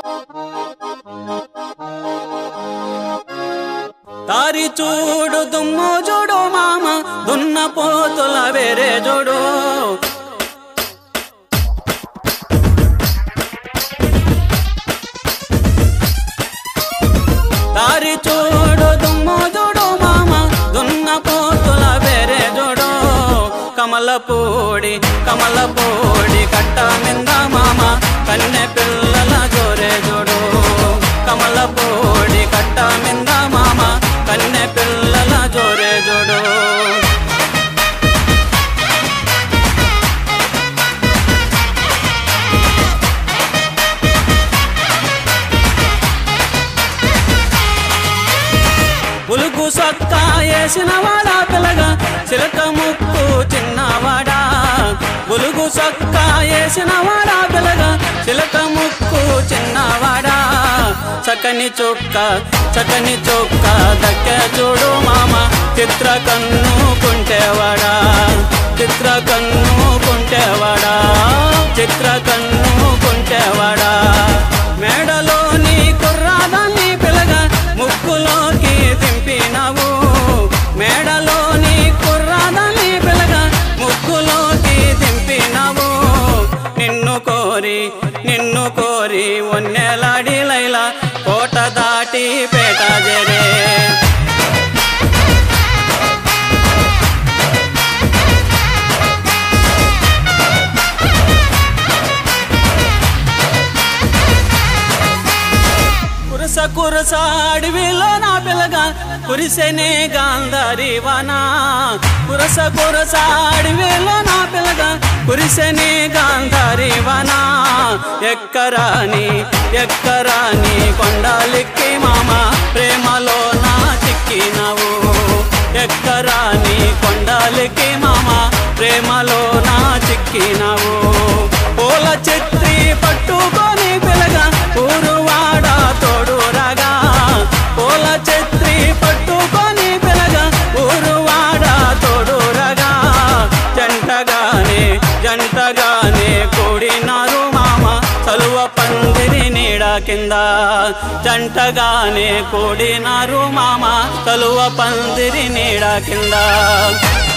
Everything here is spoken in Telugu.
దారి చూడు దుమ్ము చూడు మామ దున్న పోతుల వేరే చూడు దారి చూడు దుమ్ము చూడు మామ దున్న పోతుల వేరే చూడు కమలపూడి కమలపూడి కట్ట మింద మామ కన్నె పిల్లల జోరే చూడు కమలపూడి కట్ట మింద మామ కన్నె పిల్లల జోరే చూడు ఉలుగు సొక్క వేసిన వాడా పిల్లగా చిలక ముక్కు చిన్నవాడా ఉలుగు సొక్క వేసిన వాడా పిల్లగా చిలక ముక్కు చిన్నవాడా చక్కని చొక్క చక్కని చొక్క దక్క చూడు మామ చిత్ర కన్ను కుంటేవాడా చిత్ర కన్ను కుంటేవాడా చిత్ర కన్ను కుంటేవాడా మేడలోని కుర్రాదాన్ని పిల్లగా ముక్కులోకి దింపినవు మేడలోని కుర్రాదాన్ని పిల్లగా ముక్కులోకి దింపినవు నిన్ను కోరి నిన్ను కోరి ఒన్నెలాడి లైలా కోట దాటి పేట జరే కురస కురస అడవిలో నా పిల్లగా కురిసెనే గాంధారి వానా కురస కురస అడవిలో నా పిల్లగా కురిసెనే గాంధారి వానా ఎక్కరాని ఎక్కరాని కొండాలిక్కి మామ ప్రేమలో నా చిక్కినవు ఎక్కరాని కొండాలిక్కి మామ ప్రేమలో నా చిక్కినవు పూల చిత్రి పట్టుకొని పిల్లగా ఊరువాడ తోడు రాగా పూల చిత్రి పట్టుకొని పిల్లగా ఊరువాడ తోడు రాగా జంటగానే జంటగానే కూడినారు మామ చలువ పందిరి నీడ కింద జంటగానే కూడినారు మామ చలువ పందిరి నీడ కింద